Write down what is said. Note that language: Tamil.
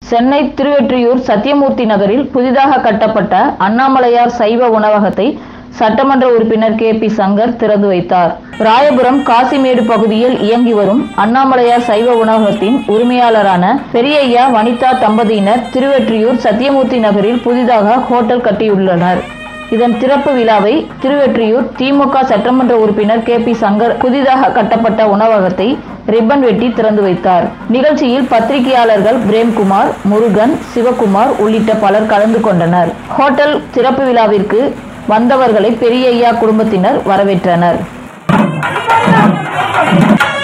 சென்னை திருவெற்றியூர் சத்தியமூர்த்தி நகரில் புதிதாக கட்டப்பட்ட அண்ணாமலையார் சைவ உணவகத்தை சட்டமன்ற உறுப்பினர் கே பி சங்கர் திறந்து வைத்தார் ராயபுரம் காசிமேடு பகுதியில் இயங்கி வரும் அண்ணாமலையார் சைவ உணவகத்தின் உரிமையாளரான பெரியய்யா வனிதா தம்பதியினர் திருவெற்றியூர் சத்தியமூர்த்தி நகரில் புதிதாக ஹோட்டல் கட்டியுள்ளனர் இதன் திறப்பு விழாவை திருவெற்றியூர் திமுக சட்டமன்ற உறுப்பினர் கே பி சங்கர் புதிதாக கட்டப்பட்ட உணவகத்தை ரிப்பன் வெட்டி திறந்து வைத்தார் நிகழ்ச்சியில் பத்திரிகையாளர்கள் பிரேம்குமார் முருகன் சிவகுமார் உள்ளிட்ட பலர் கலந்து கொண்டனர் ஹோட்டல் திறப்பு விழாவிற்கு வந்தவர்களை பெரியய்யா குடும்பத்தினர் வரவேற்றனர்